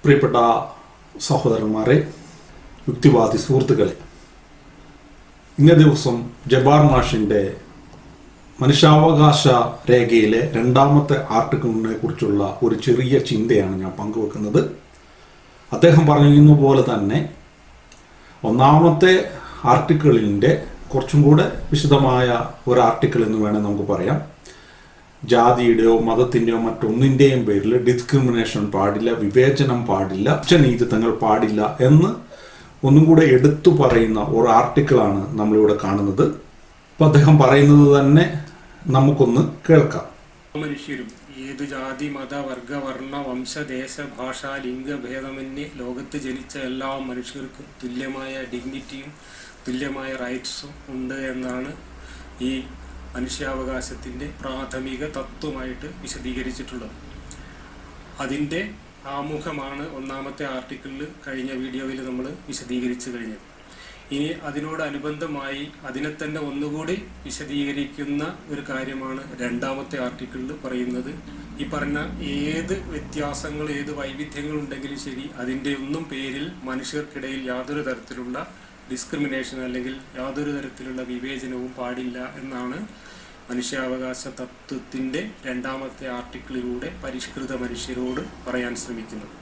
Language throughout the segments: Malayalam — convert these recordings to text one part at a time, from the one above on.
പ്രിയപ്പെട്ട സഹോദരന്മാരെ യുക്തിവാദി സുഹൃത്തുക്കളെ ഇന്നേ ദിവസം ജബാർ മാഷിൻ്റെ മനുഷ്യാവകാശ രേഖയിലെ രണ്ടാമത്തെ ആർട്ടിക്കിളിനെ കുറിച്ചുള്ള ഒരു ചെറിയ ചിന്തയാണ് ഞാൻ പങ്കുവെക്കുന്നത് അദ്ദേഹം പറയുന്ന പോലെ തന്നെ ഒന്നാമത്തെ ആർട്ടിക്കിളിൻ്റെ കുറച്ചും കൂടെ വിശദമായ ഒരു ആർട്ടിക്കിൾ എന്ന് വേണേൽ നമുക്ക് പറയാം ജാതിയുടെയോ മതത്തിൻ്റെയോ മറ്റൊന്നിൻ്റെയും പേരിൽ ഡിസ്ക്രിമിനേഷൻ പാടില്ല വിവേചനം പാടില്ല ഉച്ചനീതിത്വങ്ങൾ പാടില്ല എന്ന് ഒന്നും കൂടെ എടുത്തു പറയുന്ന ഒരു ആർട്ടിക്കിളാണ് നമ്മളിവിടെ കാണുന്നത് അപ്പോൾ അദ്ദേഹം പറയുന്നത് തന്നെ നമുക്കൊന്ന് കേൾക്കാം മനുഷ്യരും ഏതു ജാതി മത വർഗ വർണ്ണ വംശ ദേശ ഭാഷ ലിംഗഭേദമന്യേ ലോകത്ത് ജനിച്ച എല്ലാ മനുഷ്യർക്കും തുല്യമായ ഡിഗ്നിറ്റിയും തുല്യമായ റൈറ്റ്സും ഉണ്ട് എന്നാണ് ഈ മനുഷ്യാവകാശത്തിൻ്റെ പ്രാഥമിക തത്വമായിട്ട് വിശദീകരിച്ചിട്ടുള്ളത് അതിൻ്റെ ആമുഖമാണ് ഒന്നാമത്തെ ആർട്ടിക്കിളിൽ കഴിഞ്ഞ വീഡിയോയിൽ നമ്മൾ വിശദീകരിച്ചു കഴിഞ്ഞത് ഇനി അതിനോടനുബന്ധമായി അതിനെ തന്നെ ഒന്നുകൂടി വിശദീകരിക്കുന്ന ഒരു കാര്യമാണ് രണ്ടാമത്തെ ആർട്ടിക്കിളിൽ പറയുന്നത് ഈ പറഞ്ഞ ഏത് വ്യത്യാസങ്ങൾ ഏത് വൈവിധ്യങ്ങൾ ഉണ്ടെങ്കിലും ശരി അതിൻ്റെ ഒന്നും പേരിൽ മനുഷ്യർക്കിടയിൽ യാതൊരു തരത്തിലുള്ള ഡിസ്ക്രിമിനേഷൻ അല്ലെങ്കിൽ യാതൊരു തരത്തിലുള്ള വിവേചനവും പാടില്ല എന്നാണ് മനുഷ്യാവകാശ തത്വത്തിൻ്റെ രണ്ടാമത്തെ ആർട്ടിക്കിളിലൂടെ പരിഷ്കൃത മനുഷ്യരോട് പറയാൻ ശ്രമിക്കുന്നത്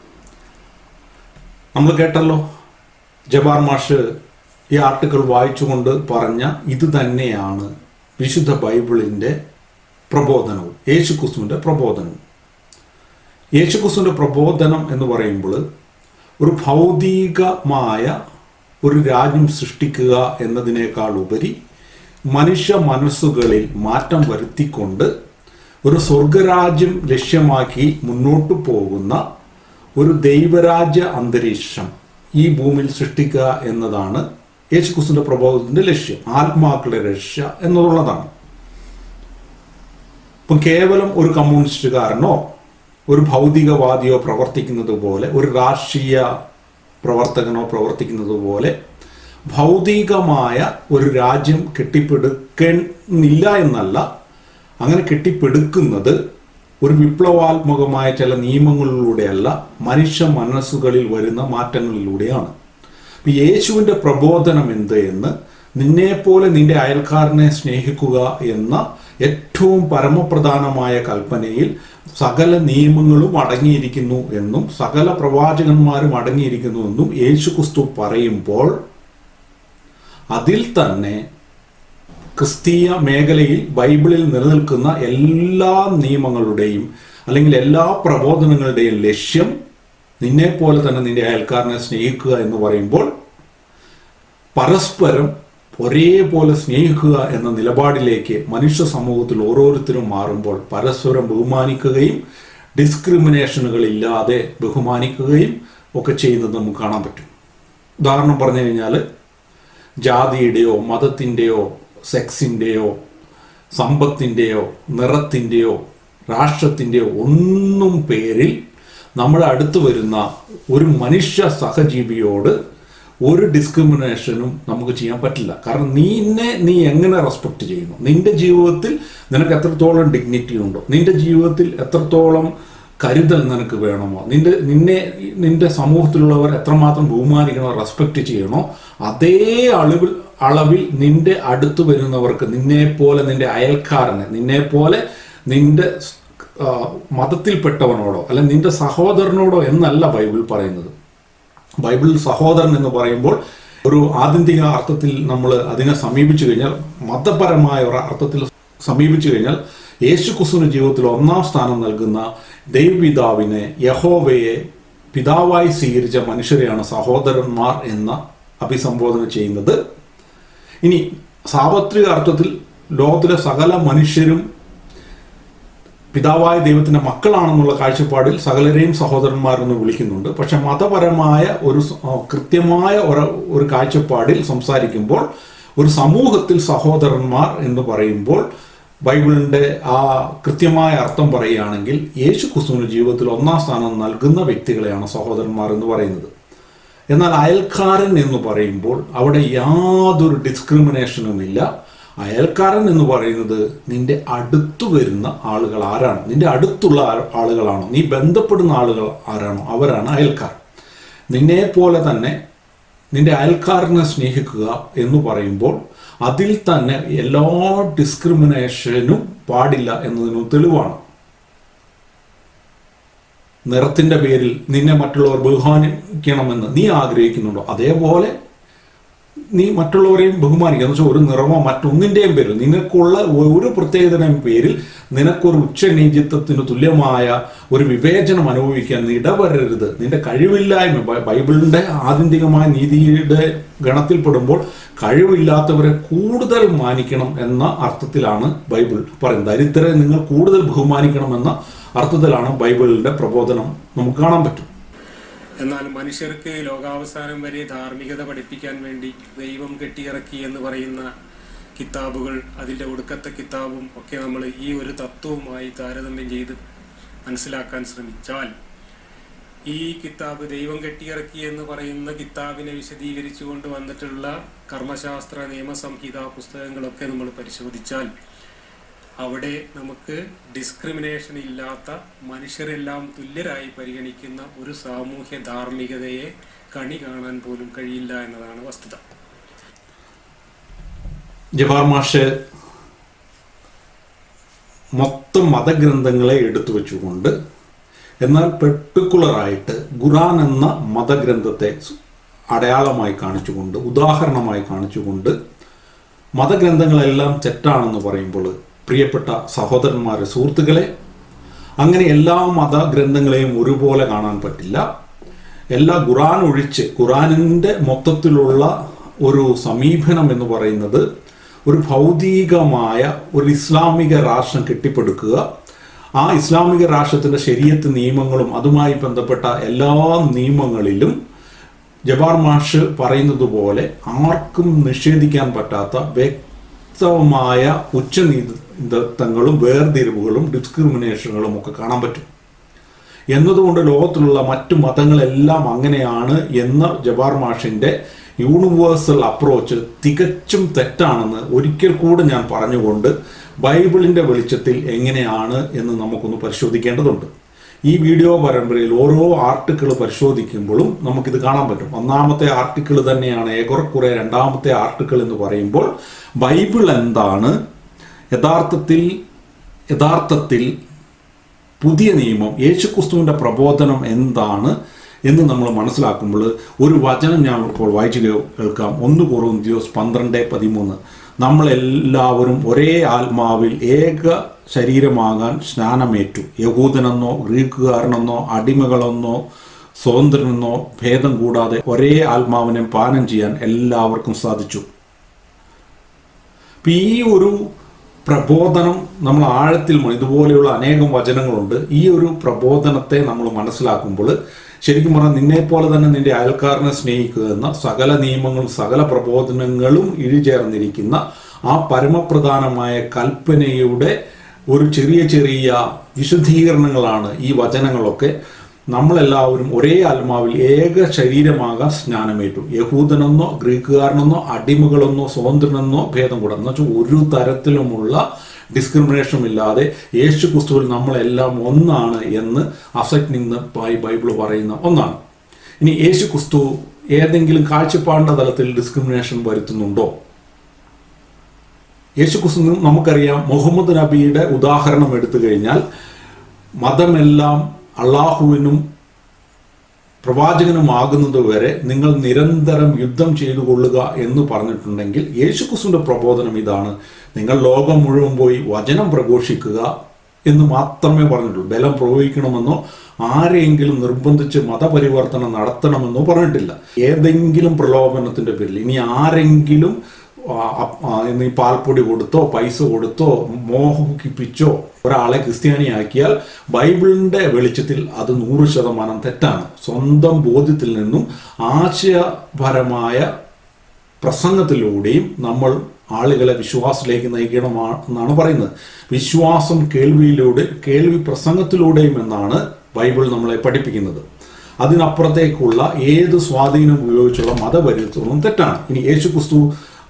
നമ്മൾ കേട്ടല്ലോ ജബാർ മാഷ് ഈ ആർട്ടിക്കിൾ വായിച്ചുകൊണ്ട് പറഞ്ഞ ഇത് തന്നെയാണ് വിശുദ്ധ ബൈബിളിൻ്റെ പ്രബോധനവും യേശു ക്രിസ്തുവിൻ്റെ പ്രബോധനവും യേശു ക്രിസ്തുവിൻ്റെ പ്രബോധനം എന്ന് പറയുമ്പോൾ ഒരു ഭൗതികമായ ഒരു രാജ്യം സൃഷ്ടിക്കുക എന്നതിനേക്കാൾ ഉപരി മനുഷ്യ മനസ്സുകളിൽ മാറ്റം വരുത്തിക്കൊണ്ട് ഒരു സ്വർഗരാജ്യം ലക്ഷ്യമാക്കി മുന്നോട്ട് പോകുന്ന ഒരു ദൈവരാജ്യ അന്തരീക്ഷം ഈ ഭൂമിയിൽ സൃഷ്ടിക്കുക എന്നതാണ് യേശുക്രിസ്തുവിന്റെ പ്രബോധത്തിന്റെ ലക്ഷ്യം ആത്മാക്കളുടെ രക്ഷ എന്നുള്ളതാണ് ഇപ്പം കേവലം ഒരു കമ്മ്യൂണിസ്റ്റുകാരനോ ഒരു ഭൗതികവാദിയോ പ്രവർത്തിക്കുന്നത് പോലെ ഒരു രാഷ്ട്രീയ പ്രവർത്തകനോ പ്രവർത്തിക്കുന്നത് പോലെ ഭൗതികമായ ഒരു രാജ്യം കെട്ടിപ്പടുക്കുന്നില്ല എന്നല്ല അങ്ങനെ കെട്ടിപ്പടുക്കുന്നത് ഒരു വിപ്ലവാത്മകമായ ചില നിയമങ്ങളിലൂടെയല്ല മനുഷ്യ മനസ്സുകളിൽ വരുന്ന മാറ്റങ്ങളിലൂടെയാണ് ഇപ്പം യേശുവിൻ്റെ പ്രബോധനം എന്ത് എന്ന് നിന്നെപ്പോലെ നിന്റെ അയൽക്കാരനെ സ്നേഹിക്കുക എന്ന ഏറ്റവും പരമപ്രധാനമായ കൽപ്പനയിൽ സകല നിയമങ്ങളും അടങ്ങിയിരിക്കുന്നു എന്നും സകല പ്രവാചകന്മാരും അടങ്ങിയിരിക്കുന്നു എന്നും യേശു ക്രിസ്തു പറയുമ്പോൾ അതിൽ തന്നെ ക്രിസ്തീയ മേഖലയിൽ ബൈബിളിൽ നിലനിൽക്കുന്ന എല്ലാ നിയമങ്ങളുടെയും അല്ലെങ്കിൽ എല്ലാ പ്രബോധനങ്ങളുടെയും ലക്ഷ്യം നിന്നെപ്പോലെ തന്നെ നിന്റെ അയൽക്കാരനെ സ്നേഹിക്കുക എന്ന് പറയുമ്പോൾ പരസ്പരം ഒരേപോലെ സ്നേഹിക്കുക എന്ന നിലപാടിലേക്ക് മനുഷ്യ സമൂഹത്തിൽ ഓരോരുത്തരും മാറുമ്പോൾ പരസ്പരം ബഹുമാനിക്കുകയും ഡിസ്ക്രിമിനേഷനുകളില്ലാതെ ബഹുമാനിക്കുകയും ഒക്കെ ചെയ്യുന്നത് നമുക്ക് കാണാൻ പറ്റും ഉദാഹരണം പറഞ്ഞു കഴിഞ്ഞാൽ ജാതിയുടെയോ മതത്തിൻ്റെയോ സെക്സിൻ്റെയോ സമ്പത്തിൻ്റെയോ നിറത്തിൻ്റെയോ രാഷ്ട്രത്തിൻ്റെയോ ഒന്നും പേരിൽ നമ്മുടെ അടുത്ത് വരുന്ന ഒരു മനുഷ്യ സഹജീവിയോട് ഒരു ഡിസ്ക്രിമിനേഷനും നമുക്ക് ചെയ്യാൻ പറ്റില്ല കാരണം നീന്നെ നീ എങ്ങനെ റെസ്പെക്ട് ചെയ്യുന്നു നിന്റെ ജീവിതത്തിൽ നിനക്ക് എത്രത്തോളം ഡിഗ്നിറ്റി ഉണ്ടോ നിന്റെ ജീവിതത്തിൽ എത്രത്തോളം കരുതൽ നിനക്ക് വേണമോ നിന്റെ നിന്നെ നിന്റെ സമൂഹത്തിലുള്ളവർ എത്രമാത്രം ബഹുമാനിക്കണോ റെസ്പെക്റ്റ് ചെയ്യണോ അതേ അളവിൽ അളവിൽ നിന്റെ അടുത്ത് വരുന്നവർക്ക് നിന്നെപ്പോലെ നിന്റെ അയൽക്കാരനെ നിന്നെപ്പോലെ നിന്റെ മതത്തിൽപ്പെട്ടവനോടോ അല്ലെ നിന്റെ സഹോദരനോടോ എന്നല്ല ബൈബിൾ പറയുന്നത് ബൈബിളിൽ സഹോദരൻ എന്ന് പറയുമ്പോൾ ഒരു ആത്യന്തിക അർത്ഥത്തിൽ നമ്മൾ അതിനെ സമീപിച്ചു കഴിഞ്ഞാൽ മതപരമായ ഒരു അർത്ഥത്തിൽ സമീപിച്ചു കഴിഞ്ഞാൽ യേശു ക്രിസ്തുവിന്റെ ജീവിതത്തിൽ ഒന്നാം സ്ഥാനം നൽകുന്ന ദൈവപിതാവിനെ യഹോവയെ പിതാവായി സ്വീകരിച്ച മനുഷ്യരെയാണ് സഹോദരന്മാർ എന്ന അഭിസംബോധന ചെയ്യുന്നത് ഇനി സാർവത്രിക അർത്ഥത്തിൽ ലോകത്തിലെ സകല മനുഷ്യരും പിതാവായ ദൈവത്തിന്റെ മക്കളാണെന്നുള്ള കാഴ്ചപ്പാടിൽ സകലരെയും സഹോദരന്മാരെന്ന് വിളിക്കുന്നുണ്ട് പക്ഷെ മതപരമായ ഒരു കൃത്യമായ ഒരു ഒരു കാഴ്ചപ്പാടിൽ സംസാരിക്കുമ്പോൾ ഒരു സമൂഹത്തിൽ സഹോദരന്മാർ എന്ന് പറയുമ്പോൾ ബൈബിളിൻ്റെ ആ കൃത്യമായ അർത്ഥം പറയുകയാണെങ്കിൽ യേശു ക്രിസ്തുവിൻ്റെ ജീവിതത്തിൽ ഒന്നാം സ്ഥാനം നൽകുന്ന വ്യക്തികളെയാണ് സഹോദരന്മാർ എന്ന് പറയുന്നത് എന്നാൽ അയൽക്കാരൻ എന്ന് പറയുമ്പോൾ അവിടെ യാതൊരു ഡിസ്ക്രിമിനേഷനുമില്ല അയൽക്കാരൻ എന്ന് പറയുന്നത് നിന്റെ അടുത്തു വരുന്ന ആളുകൾ ആരാണ് നിന്റെ അടുത്തുള്ള ആ- ആളുകളാണോ നീ ബന്ധപ്പെടുന്ന ആളുകൾ ആരാണോ അവരാണ് അയൽക്കാർ നിന്നെ പോലെ തന്നെ നിന്റെ അയൽക്കാരനെ സ്നേഹിക്കുക എന്ന് പറയുമ്പോൾ അതിൽ തന്നെ എല്ലാ ഡിസ്ക്രിമിനേഷനും പാടില്ല എന്നതിനും തെളിവാണ് നിറത്തിന്റെ പേരിൽ നിന്നെ മറ്റുള്ളവർ ബഹുമാനിക്കണമെന്ന് നീ ആഗ്രഹിക്കുന്നുണ്ടോ അതേപോലെ നീ മറ്റുള്ളവരെയും ബഹുമാനിക്കുക എന്ന് വെച്ചാൽ ഒരു നിറമോ മറ്റൊന്നിൻ്റെയും പേരിൽ നിനക്കുള്ള ഒരു പ്രത്യേകതയുടെയും പേരിൽ നിനക്കൊരു ഉച്ചനീചിത്വത്തിന് തുല്യമായ ഒരു വിവേചനം അനുഭവിക്കാൻ നീ ഇടവരരുത് നിന്റെ കഴിവില്ലായ്മ ബൈ- ബൈബിളിന്റെ ആത്യന്തികമായ നീതിയുടെ ഗണത്തിൽപ്പെടുമ്പോൾ കഴിവില്ലാത്തവരെ കൂടുതൽ മാനിക്കണം എന്ന അർത്ഥത്തിലാണ് ബൈബിൾ പറയുന്നത് ദരിദ്രരെ നിങ്ങൾ കൂടുതൽ ബഹുമാനിക്കണം എന്ന അർത്ഥത്തിലാണ് ബൈബിളിന്റെ പ്രബോധനം നമുക്ക് കാണാൻ പറ്റും എന്നാൽ മനുഷ്യർക്ക് ലോകാവസാനം വരെ ധാർമ്മികത പഠിപ്പിക്കാൻ വേണ്ടി ദൈവം കെട്ടിയിറക്കി എന്ന് പറയുന്ന കിതാബുകൾ അതിൻ്റെ ഒടുക്കത്തെ കിതാബും ഒക്കെ നമ്മൾ ഈ ഒരു തത്വവുമായി താരതമ്യം ചെയ്ത് മനസ്സിലാക്കാൻ ശ്രമിച്ചാൽ ഈ കിതാബ് ദൈവം കെട്ടിയിറക്കി എന്ന് പറയുന്ന കിതാബിനെ വിശദീകരിച്ചു കൊണ്ട് വന്നിട്ടുള്ള കർമ്മശാസ്ത്ര നിയമസംഹിത പുസ്തകങ്ങളൊക്കെ നമ്മൾ പരിശോധിച്ചാൽ അവിടെ നമുക്ക് ഡിസ്ക്രിമിനേഷൻ ഇല്ലാത്ത മനുഷ്യരെല്ലാം തുല്യരായി പരിഗണിക്കുന്ന ഒരു സാമൂഹ്യ ധാർമ്മികതയെ കണി കാണാൻ പോലും കഴിയില്ല എന്നതാണ് വസ്തുത ജവാർ മാഷ് മൊത്തം മതഗ്രന്ഥങ്ങളെ എടുത്തു വെച്ചുകൊണ്ട് എന്നാൽ പെർട്ടിക്കുലറായിട്ട് ഖുറാൻ എന്ന മതഗ്രന്ഥത്തെ അടയാളമായി കാണിച്ചുകൊണ്ട് ഉദാഹരണമായി കാണിച്ചുകൊണ്ട് മതഗ്രന്ഥങ്ങളെല്ലാം തെറ്റാണെന്ന് പറയുമ്പോൾ പ്രിയപ്പെട്ട സഹോദരന്മാരെ സുഹൃത്തുക്കളെ അങ്ങനെ എല്ലാ മതഗ്രന്ഥങ്ങളെയും ഒരുപോലെ കാണാൻ പറ്റില്ല എല്ലാ ഖുറാൻ ഒഴിച്ച് ഖുറാനിൻ്റെ മൊത്തത്തിലുള്ള ഒരു സമീപനം എന്ന് പറയുന്നത് ഒരു ഭൗതികമായ ഒരു ഇസ്ലാമിക രാഷ്ട്രം കെട്ടിപ്പടുക്കുക ആ ഇസ്ലാമിക രാഷ്ട്രത്തിൻ്റെ ശരീരത്ത് നിയമങ്ങളും അതുമായി ബന്ധപ്പെട്ട എല്ലാ നിയമങ്ങളിലും ജബാർ മാഷ് പറയുന്നത് പോലെ ആർക്കും നിഷേധിക്കാൻ പറ്റാത്ത വ്യക്തമായ ഉച്ചനീതിത്വങ്ങളും വേർതിരിവുകളും ഡിസ്ക്രിമിനേഷനുകളും ഒക്കെ കാണാൻ പറ്റും എന്നതുകൊണ്ട് ലോകത്തിലുള്ള മറ്റു മതങ്ങളെല്ലാം അങ്ങനെയാണ് എന്ന ജബാർ മാഷിന്റെ യൂണിവേഴ്സൽ അപ്രോച്ച് തികച്ചും തെറ്റാണെന്ന് ഒരിക്കൽ കൂടെ ഞാൻ പറഞ്ഞുകൊണ്ട് ബൈബിളിന്റെ വെളിച്ചത്തിൽ എങ്ങനെയാണ് എന്ന് നമുക്കൊന്ന് പരിശോധിക്കേണ്ടതുണ്ട് ഈ വീഡിയോ പരമ്പരയിൽ ഓരോ ആർട്ടിക്കിൾ പരിശോധിക്കുമ്പോഴും നമുക്കിത് കാണാൻ പറ്റും ഒന്നാമത്തെ ആർട്ടിക്കിൾ തന്നെയാണ് ഏറെക്കുറെ രണ്ടാമത്തെ ആർട്ടിക്കിൾ എന്ന് പറയുമ്പോൾ ബൈബിൾ എന്താണ് യഥാർത്ഥത്തിൽ യഥാർത്ഥത്തിൽ പുതിയ നിയമം യേശുക്രിസ്തുവിൻ്റെ പ്രബോധനം എന്താണ് എന്ന് നമ്മൾ മനസ്സിലാക്കുമ്പോൾ ഒരു വചനം ഞാൻ ഇപ്പോൾ വായിച്ചു കേൾക്കാം ഒന്ന് കൊറിന്തിയോസ് പന്ത്രണ്ട് പതിമൂന്ന് നമ്മളെല്ലാവരും ഒരേ ആത്മാവിൽ ഏക ശരീരമാകാൻ സ്നാനമേറ്റു യഹൂദനെന്നോ ഗ്രീക്കുകാരനെന്നോ അടിമകളെന്നോ സ്വതന്ത്രനെന്നോ ഭേദം കൂടാതെ ഒരേ ആത്മാവിനെ പാനം ചെയ്യാൻ എല്ലാവർക്കും സാധിച്ചു ഇപ്പം ഈ ഒരു പ്രബോധനം നമ്മൾ ആഴത്തിൽ മ- ഇതുപോലെയുള്ള അനേകം വചനങ്ങളുണ്ട് ഈ ഒരു പ്രബോധനത്തെ നമ്മൾ മനസ്സിലാക്കുമ്പോൾ ശരിക്കും പറഞ്ഞാൽ നിന്നെപ്പോലെ തന്നെ നിന്റെ അയൽക്കാരനെ സ്നേഹിക്കുക എന്ന സകല നിയമങ്ങളും സകല പ്രബോധനങ്ങളും ഇഴിചേർന്നിരിക്കുന്ന ആ പരമപ്രധാനമായ കൽപ്പനയുടെ ഒരു ചെറിയ ചെറിയ വിശദീകരണങ്ങളാണ് ഈ വചനങ്ങളൊക്കെ നമ്മളെല്ലാവരും ഒരേ ആത്മാവിൽ ഏക ശരീരമാകാൻ സ്നാനമേറ്റു യഹൂദനെന്നോ ഗ്രീക്കുകാരനെന്നോ അടിമകളെന്നോ സ്വതന്ത്രനെന്നോ ഭേദം കൂടാതെ എന്ന് വെച്ചാൽ ഒരു തരത്തിലുമുള്ള ഡിസ്ക്രിമിനേഷൻ ഇല്ലാതെ യേശു ക്രിസ്തുവിൽ നമ്മളെല്ലാം ഒന്നാണ് എന്ന് അസറ്റ് നിന്ന് ബൈ ബൈബിൾ പറയുന്ന ഒന്നാണ് ഇനി യേശു ക്രിസ്തു ഏതെങ്കിലും കാഴ്ചപ്പാടിൻ്റെ തലത്തിൽ ഡിസ്ക്രിമിനേഷൻ വരുത്തുന്നുണ്ടോ യേശു ക്രിസ്തു നമുക്കറിയാം മുഹമ്മദ് നബിയുടെ ഉദാഹരണം എടുത്തു കഴിഞ്ഞാൽ മതമെല്ലാം അള്ളാഹുവിനും പ്രവാചകനുമാകുന്നത് വരെ നിങ്ങൾ നിരന്തരം യുദ്ധം ചെയ്തു കൊള്ളുക എന്ന് പറഞ്ഞിട്ടുണ്ടെങ്കിൽ യേശുക്രിസ്തുവിന്റെ പ്രബോധനം ഇതാണ് നിങ്ങൾ ലോകം മുഴുവൻ പോയി വചനം പ്രഘോഷിക്കുക എന്ന് മാത്രമേ പറഞ്ഞിട്ടുള്ളൂ ബലം പ്രയോഗിക്കണമെന്നോ ആരെയെങ്കിലും നിർബന്ധിച്ച് മതപരിവർത്തനം നടത്തണമെന്നോ പറഞ്ഞിട്ടില്ല ഏതെങ്കിലും പ്രലോഭനത്തിന്റെ പേരിൽ ഇനി ആരെങ്കിലും ആ, ആ, ഇനി പാൽപ്പൊടി കൊടുത്തോ പൈസ കൊടുത്തോ മോഹിപ്പിച്ചോ ഒരാളെ ക്രിസ്ത്യാനിയാക്കിയാൽ ബൈബിളിന്റെ വെളിച്ചത്തിൽ അത് നൂറ് ശതമാനം തെറ്റാണ് സ്വന്തം ബോധ്യത്തിൽ നിന്നും ആശയപരമായ പ്രസംഗത്തിലൂടെയും നമ്മൾ ആളുകളെ വിശ്വാസത്തിലേക്ക് നയിക്കണമെന്നാണ് എന്നാണ് പറയുന്നത് വിശ്വാസം കേൾവിയിലൂടെ കേൾവി പ്രസംഗത്തിലൂടെയും എന്നാണ് ബൈബിൾ നമ്മളെ പഠിപ്പിക്കുന്നത് അതിനപ്പുറത്തേക്കുള്ള ഏത് സ്വാധീനം ഉപയോഗിച്ചുള്ള മതപരിവർത്തനവും തെറ്റാണ് ഇനി യേശു ക്രിസ്തു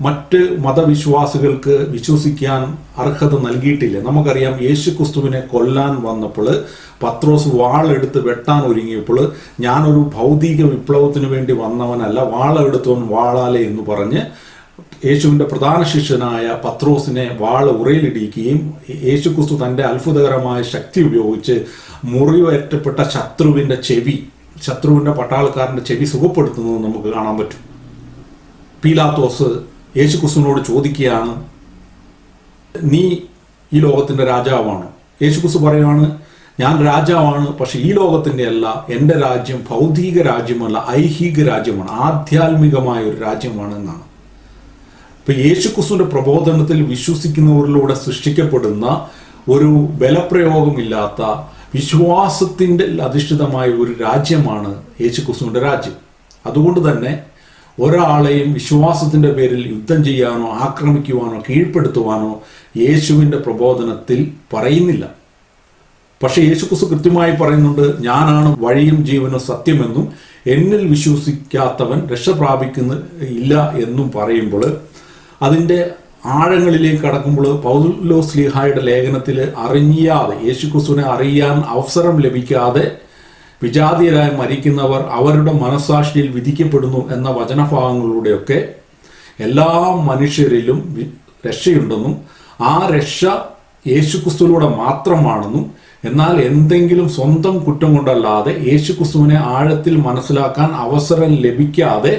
മറ്റ് മതവിശ്വാസികൾക്ക് വിശ്വസിക്കാൻ അർഹത നൽകിയിട്ടില്ല നമുക്കറിയാം യേശു ക്രിസ്തുവിനെ കൊല്ലാൻ വന്നപ്പോൾ പത്രോസ് വാളെടുത്ത് വെട്ടാൻ ഒരുങ്ങിയപ്പോൾ ഞാനൊരു ഭൗതിക വിപ്ലവത്തിന് വേണ്ടി വന്നവനല്ല വാളെടുത്തവൻ വാളാലെ എന്ന് പറഞ്ഞ് യേശുവിൻ്റെ പ്രധാന ശിഷ്യനായ പത്രോസിനെ വാള് ഉറയിലിടിക്കുകയും യേശു ക്രിസ്തു തൻ്റെ അത്ഭുതകരമായ ശക്തി ഉപയോഗിച്ച് മുറിവേറ്റപ്പെട്ട ശത്രുവിൻ്റെ ചെവി ശത്രുവിൻ്റെ പട്ടാളക്കാരൻ്റെ ചെവി സുഖപ്പെടുത്തുന്നത് നമുക്ക് കാണാൻ പറ്റും പീലാത്തോസ് യേശു ക്രിസ്തുവിനോട് ചോദിക്കുകയാണ് നീ ഈ ലോകത്തിൻ്റെ രാജാവാണ് യേശു ക്രിസ്തു പറയുകയാണ് ഞാൻ രാജാവാണ് പക്ഷെ ഈ ലോകത്തിൻ്റെ അല്ല എൻ്റെ രാജ്യം ഭൗതിക രാജ്യമല്ല ഐഹിക രാജ്യമാണ് ആധ്യാത്മികമായ ഒരു രാജ്യമാണ് എന്നാണ് ഇപ്പൊ യേശുക്രിസ്തുവിന്റെ പ്രബോധനത്തിൽ വിശ്വസിക്കുന്നവരിലൂടെ സൃഷ്ടിക്കപ്പെടുന്ന ഒരു ബലപ്രയോഗമില്ലാത്ത വിശ്വാസത്തിൻ്റെ അധിഷ്ഠിതമായ ഒരു രാജ്യമാണ് യേശുക്രിസ്തുവിന്റെ രാജ്യം അതുകൊണ്ട് തന്നെ ഒരാളെയും വിശ്വാസത്തിന്റെ പേരിൽ യുദ്ധം ചെയ്യാനോ ആക്രമിക്കുവാനോ കീഴ്പ്പെടുത്തുവാനോ യേശുവിൻ്റെ പ്രബോധനത്തിൽ പറയുന്നില്ല പക്ഷേ യേശുക്രിസ്തു കൃത്യമായി പറയുന്നുണ്ട് ഞാനാണ് വഴിയും ജീവനും സത്യമെന്നും എന്നിൽ വിശ്വസിക്കാത്തവൻ രക്ഷ പ്രാപിക്കുന്ന ഇല്ല എന്നും പറയുമ്പോൾ അതിൻ്റെ ആഴങ്ങളിലേക്ക് കടക്കുമ്പോൾ പൗലോ സ്ലിഹായുടെ ലേഖനത്തിൽ അറിയാതെ യേശുക്രിസ്തുവിനെ അറിയാൻ അവസരം ലഭിക്കാതെ വിജാതീയരായി മരിക്കുന്നവർ അവരുടെ മനസാക്ഷിയിൽ വിധിക്കപ്പെടുന്നു എന്ന വചനഭാഗങ്ങളിലൂടെയൊക്കെ എല്ലാ മനുഷ്യരിലും വി- രക്ഷയുണ്ടെന്നും ആ രക്ഷ യേശുക്രിസ്തുവിലൂടെ മാത്രമാണെന്നും എന്നാൽ എന്തെങ്കിലും സ്വന്തം കുറ്റം കൊണ്ടല്ലാതെ യേശുക്രിസ്തുവിനെ ആഴത്തിൽ മനസ്സിലാക്കാൻ അവസരം ലഭിക്കാതെ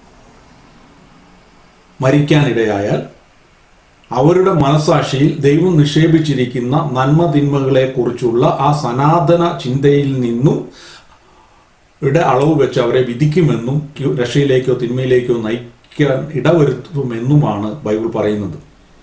മരിക്കാനിടയായാൽ അവരുടെ മനസാക്ഷിയിൽ ദൈവം നിക്ഷേപിച്ചിരിക്കുന്ന നന്മ തിന്മകളെ കുറിച്ചുള്ള ആ സനാതന ചിന്തയിൽ നിന്നും യുടെ അളവ് വെച്ച് അവരെ വിധിക്കുമെന്നും ക്യു- രക്ഷയിലേക്കോ തിന്മയിലേക്കോ നയിക്കാൻ ഇടവരുത്തുമെന്നുമാണ് ബൈബിൾ പറയുന്നത്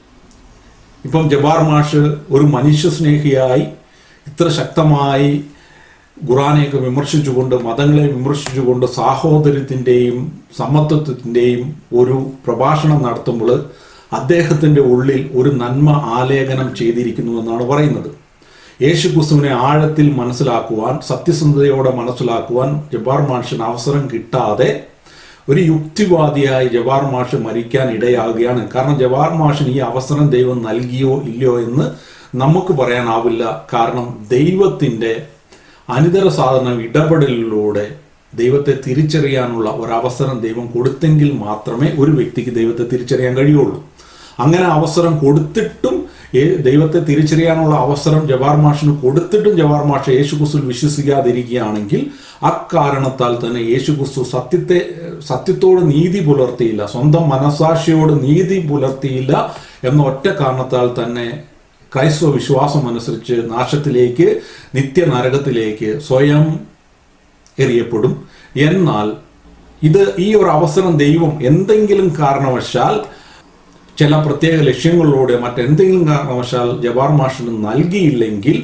ഇപ്പം ജബാർ മാഷ് ഒരു മനുഷ്യസ്നേഹിയായി ഇത്ര ശക്തമായി ഖുറാനെയൊക്കെ വിമർശിച്ചുകൊണ്ട് മതങ്ങളെ വിമർശിച്ചുകൊണ്ട് സാഹോദര്യത്തിൻ്റെയും സമത്വത്തിൻ്റെയും ഒരു പ്രഭാഷണം നടത്തുമ്പോൾ അദ്ദേഹത്തിൻ്റെ ഉള്ളിൽ ഒരു നന്മ ആലേഖനം ചെയ്തിരിക്കുന്നു എന്നാണ് പറയുന്നത് യേശു ക്രിസ്തുവിനെ ആഴത്തിൽ മനസ്സിലാക്കുവാൻ സത്യസന്ധതയോടെ മനസ്സിലാക്കുവാൻ ജബാർ മാഷിന് അവസരം കിട്ടാതെ ഒരു യുക്തിവാദിയായി ജവാർ മാഷ് മരിക്കാൻ ഇടയാകുകയാണ് കാരണം ജവാർ മാഷിന് ഈ അവസരം ദൈവം നൽകിയോ ഇല്ലയോ എന്ന് നമുക്ക് പറയാനാവില്ല കാരണം ദൈവത്തിൻ്റെ അനിതര സാധന ഇടപെടലിലൂടെ ദൈവത്തെ തിരിച്ചറിയാനുള്ള ഒരവസരം ദൈവം കൊടുത്തെങ്കിൽ മാത്രമേ ഒരു വ്യക്തിക്ക് ദൈവത്തെ തിരിച്ചറിയാൻ കഴിയുള്ളൂ അങ്ങനെ അവസരം കൊടുത്തിട്ടും ഏ- ദൈവത്തെ തിരിച്ചറിയാനുള്ള അവസരം ജവാർ മാഷിന് കൊടുത്തിട്ടും ജവാർ മാഷ് യേശു ക്രിസ്തുവിൽ വിശ്വസിക്കാതിരിക്കുകയാണെങ്കിൽ അക്കാരണത്താൽ തന്നെ യേശു ക്രിസ്തു സത്യത്തെ സത്യത്തോട് നീതി പുലർത്തിയില്ല സ്വന്തം മനസാക്ഷിയോട് നീതി പുലർത്തിയില്ല എന്ന ഒറ്റ കാരണത്താൽ തന്നെ ക്രൈസ്തവ വിശ്വാസം അനുസരിച്ച് നാശത്തിലേക്ക് നിത്യനരകത്തിലേക്ക് സ്വയം എറിയപ്പെടും എന്നാൽ ഇത് ഈ ഒരു അവസരം ദൈവം എന്തെങ്കിലും കാരണവശാൽ ചില പ്രത്യേക ലക്ഷ്യങ്ങളിലൂടെ മറ്റെന്തെങ്കിലും കാരണവശാൽ ജവാർ മാഷിന് നൽകിയില്ലെങ്കിൽ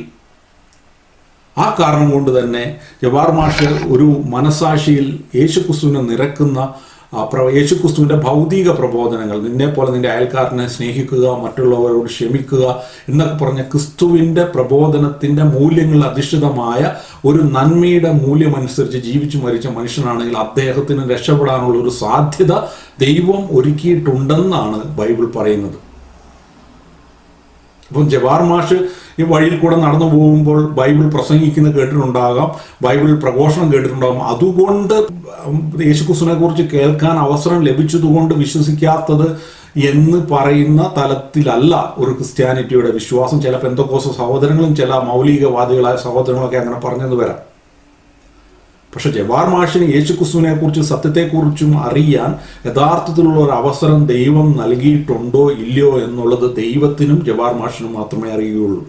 ആ കാരണം കൊണ്ട് തന്നെ ജവാർ മാഷ് ഒരു മനസാക്ഷിയിൽ യേശുക്രിസ്തുവിനെ നിരക്കുന്ന ആ, പ്ര- യേശുക്രിസ്തുവിന്റെ ഭൗതിക പ്രബോധനങ്ങൾ നിന്നെ പോലെ നിന്റെ അയൽക്കാരനെ സ്നേഹിക്കുക മറ്റുള്ളവരോട് ക്ഷമിക്കുക എന്നൊക്കെ പറഞ്ഞ ക്രിസ്തുവിന്റെ പ്രബോധനത്തിന്റെ മൂല്യങ്ങളിൽ അധിഷ്ഠിതമായ ഒരു നന്മയുടെ മൂല്യമനുസരിച്ച് ജീവിച്ചു മരിച്ച മനുഷ്യനാണെങ്കിൽ അദ്ദേഹത്തിന് രക്ഷപ്പെടാനുള്ള ഒരു സാധ്യത ദൈവം ഒരുക്കിയിട്ടുണ്ടെന്നാണ് ബൈബിൾ പറയുന്നത് ഇപ്പം ജവാർ മാഷ് ഈ വഴിയിൽ കൂടെ നടന്നു പോകുമ്പോൾ ബൈബിൾ പ്രസംഗിക്കുന്ന കേട്ടിട്ടുണ്ടാകാം ബൈബിൾ പ്രഘോഷണം കേട്ടിട്ടുണ്ടാകാം അതുകൊണ്ട് യേശുക്രിസ്തുവിനെ കുറിച്ച് കേൾക്കാൻ അവസരം ലഭിച്ചതുകൊണ്ട് വിശ്വസിക്കാത്തത് എന്ന് പറയുന്ന തലത്തിലല്ല ഒരു ക്രിസ്ത്യാനിറ്റിയുടെ വിശ്വാസം ചില പെന്തക്കോസ സഹോദരങ്ങളും ചില മൗലികവാദികളായ സഹോദരങ്ങളൊക്കെ അങ്ങനെ പറഞ്ഞെന്ന് വരാം പക്ഷെ ജവാർ മാഷിന് യേശുക്രിസ്തുവിനെ കുറിച്ച് സത്യത്തെക്കുറിച്ചും അറിയാൻ യഥാർത്ഥത്തിലുള്ള ഒരു അവസരം ദൈവം നൽകിയിട്ടുണ്ടോ ഇല്ലയോ എന്നുള്ളത് ദൈവത്തിനും ജവാർ മാഷിനും മാത്രമേ അറിയുകയുള്ളൂ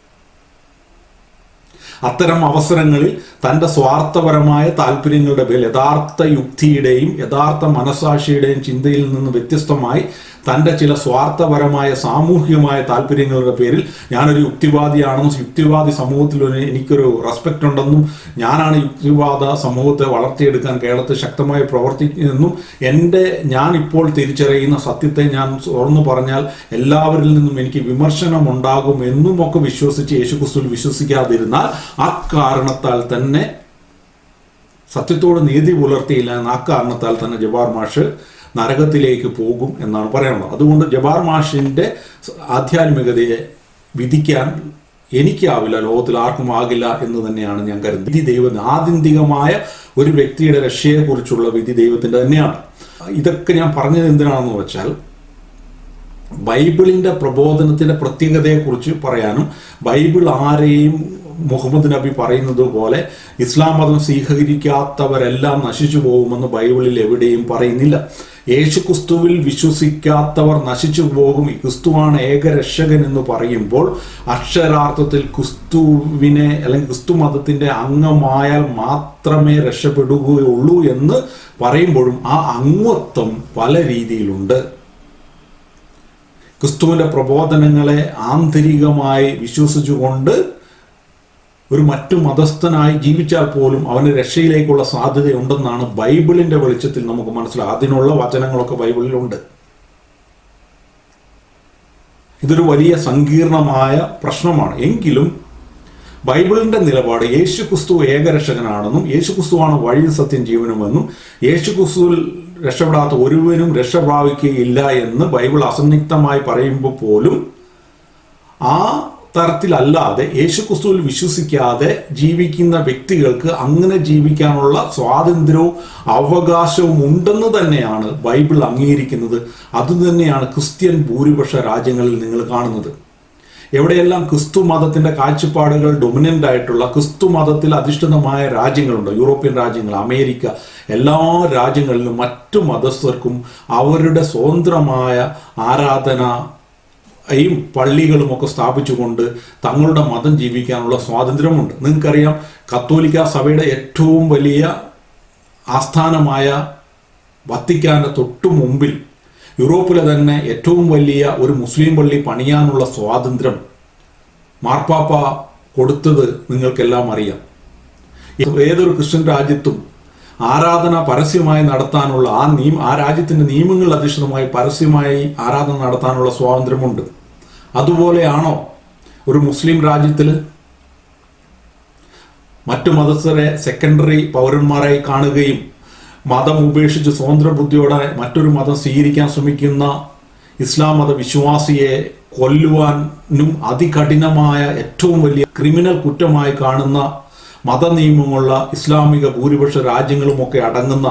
അത്തരം അവസരങ്ങളിൽ തൻ്റെ സ്വാർത്ഥപരമായ താല്പര്യങ്ങളുടെ പേരിൽ യഥാർത്ഥ യുക്തിയുടെയും യഥാർത്ഥ മനസാക്ഷിയുടെയും ചിന്തയിൽ നിന്ന് വ്യത്യസ്തമായി തൻ്റെ ചില സ്വാർത്ഥപരമായ സാമൂഹികമായ താല്പര്യങ്ങളുടെ പേരിൽ ഞാനൊരു യുക്തിവാദിയാണെന്നും യുക്തിവാദി സമൂഹത്തിൽ ഒരു എനിക്കൊരു റെസ്പെക്റ്റ് ഉണ്ടെന്നും ഞാനാണ് യുക്തിവാദ സമൂഹത്തെ വളർത്തിയെടുക്കാൻ കേരളത്തിൽ ശക്തമായി പ്രവർത്തിക്കുന്നെന്നും എൻ്റെ ഞാൻ ഇപ്പോൾ തിരിച്ചറിയുന്ന സത്യത്തെ ഞാൻ തുറന്നു പറഞ്ഞാൽ എല്ലാവരിൽ നിന്നും എനിക്ക് വിമർശനം ഉണ്ടാകും എന്നും ഒക്കെ വിശ്വസിച്ച് യേശുക്രിസ്തുവിൽ വിശ്വസിക്കാതിരുന്നാൽ അക്കാരണത്താൽ തന്നെ സത്യത്തോട് നീതി പുലർത്തിയില്ല എന്ന അക്കാരണത്താൽ തന്നെ ജബാർ മാഷ് നരകത്തിലേക്ക് പോകും എന്നാണ് പറയാനുള്ളത് അതുകൊണ്ട് ജബാർ മാഷിൻ്റെ ആധ്യാത്മികതയെ വിധിക്കാൻ എനിക്കാവില്ല ലോകത്തിൽ ആർക്കും ആകില്ല എന്ന് തന്നെയാണ് ഞാൻ കരുതുന്നത് വിധി ദൈവം ആത്യന്തികമായ ഒരു വ്യക്തിയുടെ രക്ഷയെക്കുറിച്ചുള്ള വിധി ദൈവത്തിൻ്റെ തന്നെയാണ് ഇതൊക്കെ ഞാൻ പറഞ്ഞത് എന്തിനാണെന്ന് വെച്ചാൽ ബൈബിളിന്റെ പ്രബോധനത്തിന്റെ പ്രത്യേകതയെക്കുറിച്ച് പറയാനും ബൈബിൾ ആരെയും മുഹമ്മദ് നബി പറയുന്നത് പോലെ ഇസ്ലാം മതം സ്വീകരിക്കാത്തവരെല്ലാം നശിച്ചു പോകുമെന്ന് ബൈബിളിൽ എവിടെയും പറയുന്നില്ല യേശു ക്രിസ്തുവിൽ വിശ്വസിക്കാത്തവർ നശിച്ചു പോകും ഈ ക്രിസ്തുവാണ് ഏകരക്ഷകൻ എന്ന് പറയുമ്പോൾ അക്ഷരാർത്ഥത്തിൽ ക്രിസ്തുവിനെ അല്ലെങ്കിൽ ക്രിസ്തു മതത്തിന്റെ അംഗമായാൽ മാത്രമേ രക്ഷപ്പെടുകയുള്ളൂ എന്ന് പറയുമ്പോഴും ആ അംഗത്വം പല രീതിയിലുണ്ട് ക്രിസ്തുവിന്റെ പ്രബോധനങ്ങളെ ആന്തരികമായി വിശ്വസിച്ചുകൊണ്ട് ഒരു മറ്റു മതസ്ഥനായി ജീവിച്ചാൽ പോലും അവന് രക്ഷയിലേക്കുള്ള സാധ്യതയുണ്ടെന്നാണ് ബൈബിളിന്റെ വെളിച്ചത്തിൽ നമുക്ക് മനസ്സിലാകും അതിനുള്ള വചനങ്ങളൊക്കെ ബൈബിളിലുണ്ട് ഇതൊരു വലിയ സങ്കീർണമായ പ്രശ്നമാണ് എങ്കിലും ബൈബിളിന്റെ നിലപാട് യേശു ക്രിസ്തു ഏകരക്ഷകനാണെന്നും യേശു ക്രിസ്തുവാണ് വഴി സത്യം ജീവനുമെന്നും യേശു ക്രിസ്തുവിൽ രക്ഷപ്പെടാത്ത ഒരുവനും രക്ഷ പ്രാപിക്കുകയില്ല എന്ന് ബൈബിൾ അസന്നിഗ്ധമായി പറയുമ്പോൾ പോലും ആ തരത്തിലല്ലാതെ യേശു ക്രിസ്തുവിൽ വിശ്വസിക്കാതെ ജീവിക്കുന്ന വ്യക്തികൾക്ക് അങ്ങനെ ജീവിക്കാനുള്ള സ്വാതന്ത്ര്യവും അവകാശവും ഉണ്ടെന്ന് തന്നെയാണ് ബൈബിൾ അംഗീകരിക്കുന്നത് അതുതന്നെയാണ് ക്രിസ്ത്യൻ ഭൂരിപക്ഷ രാജ്യങ്ങളിൽ നിങ്ങൾ കാണുന്നത് എവിടെയെല്ലാം ക്രിസ്തു മതത്തിന്റെ കാഴ്ചപ്പാടുകൾ ഡൊമിനന്റ് ആയിട്ടുള്ള ക്രിസ്തു മതത്തിൽ അധിഷ്ഠിതമായ രാജ്യങ്ങളുണ്ട് യൂറോപ്യൻ രാജ്യങ്ങൾ അമേരിക്ക എല്ലാ രാജ്യങ്ങളിലും മറ്റു മതസ്ഥർക്കും അവരുടെ സ്വതന്ത്രമായ ആരാധന യും പള്ളികളും ഒക്കെ സ്ഥാപിച്ചുകൊണ്ട് തങ്ങളുടെ മതം ജീവിക്കാനുള്ള സ്വാതന്ത്ര്യമുണ്ട് നിങ്ങൾക്കറിയാം കത്തോലിക്ക സഭയുടെ ഏറ്റവും വലിയ ആസ്ഥാനമായ വത്തിക്കാന്റെ തൊട്ടു മുമ്പിൽ യൂറോപ്പിലെ തന്നെ ഏറ്റവും വലിയ ഒരു മുസ്ലിം പള്ളി പണിയാനുള്ള സ്വാതന്ത്ര്യം മാർപ്പാപ്പ കൊടുത്തത് നിങ്ങൾക്കെല്ലാം അറിയാം ഏതൊരു ക്രിസ്ത്യൻ രാജ്യത്തും ആരാധന പരസ്യമായി നടത്താനുള്ള ആ നിയമ ആ രാജ്യത്തിന്റെ നിയമങ്ങൾ അധിഷ്ഠിതമായി പരസ്യമായി ആരാധന നടത്താനുള്ള സ്വാതന്ത്ര്യമുണ്ട് അതുപോലെയാണോ ഒരു മുസ്ലിം രാജ്യത്തിൽ മറ്റു മതസ്ഥരെ സെക്കൻഡറി പൗരന്മാരായി കാണുകയും മതം ഉപേക്ഷിച്ച് സ്വതന്ത്ര ബുദ്ധിയോടെ മറ്റൊരു മതം സ്വീകരിക്കാൻ ശ്രമിക്കുന്ന ഇസ്ലാം മത വിശ്വാസിയെ കൊല്ലുവാനും അതികഠിനമായ ഏറ്റവും വലിയ ക്രിമിനൽ കുറ്റമായി കാണുന്ന മതനിയമമുള്ള ഇസ്ലാമിക ഭൂരിപക്ഷ രാജ്യങ്ങളുമൊക്കെ അടങ്ങുന്ന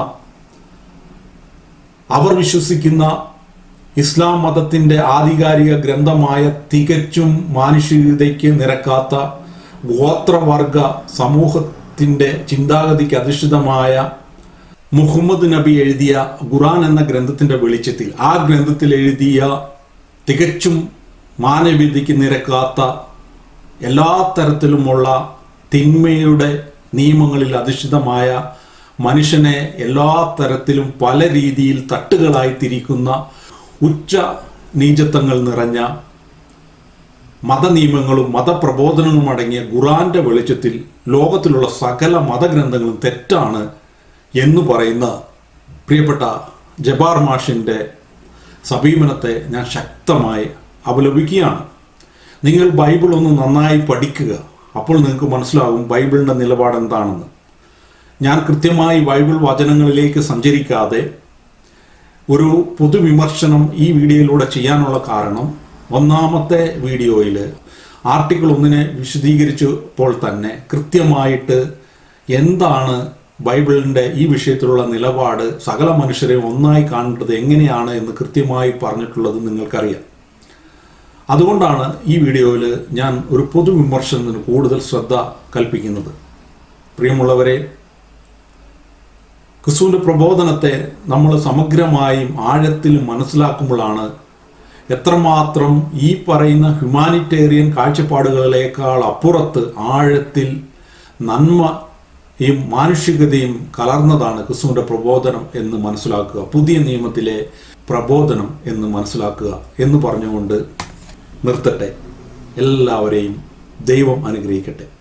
അവർ വിശ്വസിക്കുന്ന ഇസ്ലാം മതത്തിന്റെ ആധികാരിക ഗ്രന്ഥമായ തികച്ചും മാനുഷികതയ്ക്ക് നിരക്കാത്ത ഗോത്രവർഗ സമൂഹത്തിന്റെ ചിന്താഗതിക്ക് അധിഷ്ഠിതമായ മുഹമ്മദ് നബി എഴുതിയ ഖുറാൻ എന്ന ഗ്രന്ഥത്തിന്റെ വെളിച്ചത്തിൽ ആ ഗ്രന്ഥത്തിൽ എഴുതിയ തികച്ചും മാനവികതയ്ക്ക് നിരക്കാത്ത എല്ലാ തരത്തിലുമുള്ള തിന്മയുടെ നിയമങ്ങളിൽ അധിഷ്ഠിതമായ മനുഷ്യനെ എല്ലാ തരത്തിലും പല രീതിയിൽ തട്ടുകളായി തിരിക്കുന്ന ഉച്ച നീചത്വങ്ങൾ നിറഞ്ഞ മതനിയമങ്ങളും മതപ്രബോധനങ്ങളും അടങ്ങിയ ഖുറാന്റെ വെളിച്ചത്തിൽ ലോകത്തിലുള്ള സകല മതഗ്രന്ഥങ്ങളും തെറ്റാണ് എന്ന് പറയുന്ന പ്രിയപ്പെട്ട ജബാർ മാഷിൻ്റെ സമീപനത്തെ ഞാൻ ശക്തമായി അപലപിക്കുകയാണ് നിങ്ങൾ ബൈബിൾ ഒന്ന് നന്നായി പഠിക്കുക അപ്പോൾ നിങ്ങൾക്ക് മനസ്സിലാകും ബൈബിളിൻ്റെ നിലപാട് എന്താണെന്ന് ഞാൻ കൃത്യമായി ബൈബിൾ വചനങ്ങളിലേക്ക് സഞ്ചരിക്കാതെ ഒരു പൊതുവിമർശനം ഈ വീഡിയോയിലൂടെ ചെയ്യാനുള്ള കാരണം ഒന്നാമത്തെ വീഡിയോയിൽ ആർട്ടിക്കിൾ ഒന്നിനെ വിശദീകരിച്ചപ്പോൾ തന്നെ കൃത്യമായിട്ട് എന്താണ് ബൈബിളിൻ്റെ ഈ വിഷയത്തിലുള്ള നിലപാട് സകല മനുഷ്യരെ ഒന്നായി കാണേണ്ടത് എങ്ങനെയാണ് എന്ന് കൃത്യമായി പറഞ്ഞിട്ടുള്ളത് നിങ്ങൾക്കറിയാം അതുകൊണ്ടാണ് ഈ വീഡിയോയിൽ ഞാൻ ഒരു പൊതുവിമർശനത്തിന് കൂടുതൽ ശ്രദ്ധ കൽപ്പിക്കുന്നത് പ്രിയമുള്ളവരെ ക്രിസ്തുവിൻ്റെ പ്രബോധനത്തെ നമ്മൾ സമഗ്രമായും ആഴത്തിലും മനസ്സിലാക്കുമ്പോഴാണ് എത്രമാത്രം ഈ പറയുന്ന ഹ്യൂമാനിറ്റേറിയൻ കാഴ്ചപ്പാടുകളിലേക്കാൾ അപ്പുറത്ത് ആഴത്തിൽ നന്മയും മാനുഷികതയും കലർന്നതാണ് ക്രിസ്തുവിൻ്റെ പ്രബോധനം എന്ന് മനസ്സിലാക്കുക പുതിയ നിയമത്തിലെ പ്രബോധനം എന്ന് മനസ്സിലാക്കുക എന്ന് പറഞ്ഞുകൊണ്ട് നിർത്തട്ടെ എല്ലാവരെയും ദൈവം അനുഗ്രഹിക്കട്ടെ